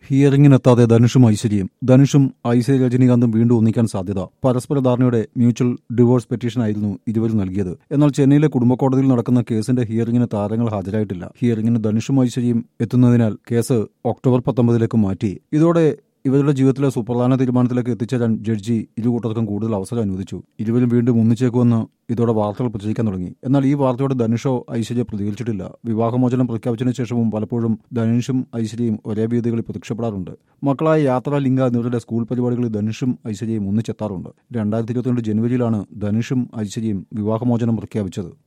ഹിയറിംഗിനെത്താതെ ധനുഷും ഐശ്വര്യയും ധനുഷും ഐശ്വര്യ രജനീകാന്തും വീണ്ടും ഒന്നിക്കാൻ സാധ്യത പരസ്പര ധാരണയുടെ മ്യൂച്വൽ ഡിവോഴ്സ് പെറ്റീഷൻ ആയിരുന്നു ഇരുവരും നൽകിയത് എന്നാൽ ചെന്നൈയിലെ കുടുംബ കോടതിയിൽ നടക്കുന്ന കേസിന്റെ ഹിയറിംഗിന് താരങ്ങൾ ഹാജരായിട്ടില്ല ഹിയറിംഗിന് ധനുഷും ഐശ്വര്യയും എത്തുന്നതിനാൽ കേസ് ഒക്ടോബർ പത്തൊമ്പതിലേക്ക് മാറ്റി ഇതോടെ ഇവരുടെ ജീവിതത്തിലെ സുപ്രധാന തീരുമാനത്തിലേക്ക് എത്തിച്ചേരാൻ ജഡ്ജി ഇരു കൂട്ടർക്കും കൂടുതൽ അവസരം അനുവദിച്ചു ഇരുവരും വീണ്ടും ഒന്നിച്ചേക്കുമെന്ന് ഇതോടെ വാർത്തകൾ പ്രചരിക്കാൻ തുടങ്ങി എന്നാൽ ഈ വാർത്തയോട് ധനുഷോ ഐശ്വര്യ പ്രതികരിച്ചിട്ടില്ല വിവാഹമോചനം പ്രഖ്യാപിച്ചതിനു ശേഷവും പലപ്പോഴും ധനുഷും ഐശ്വര്യയും ഒരേ വേദികളിൽ പ്രത്യക്ഷപ്പെടാറുണ്ട് മക്കളായ യാത്ര ലിംഗ എന്നിവരുടെ സ്കൂൾ പരിപാടികളിൽ ധനുഷും ഐശ്വര്യയും ഒന്നിച്ചെത്താറുണ്ട് രണ്ടായിരത്തി ഇരുപത്തിരണ്ട് ജനുവരിയിലാണ് ധനുഷും ഐശ്വര്യയും വിവാഹമോചനം പ്രഖ്യാപിച്ചത്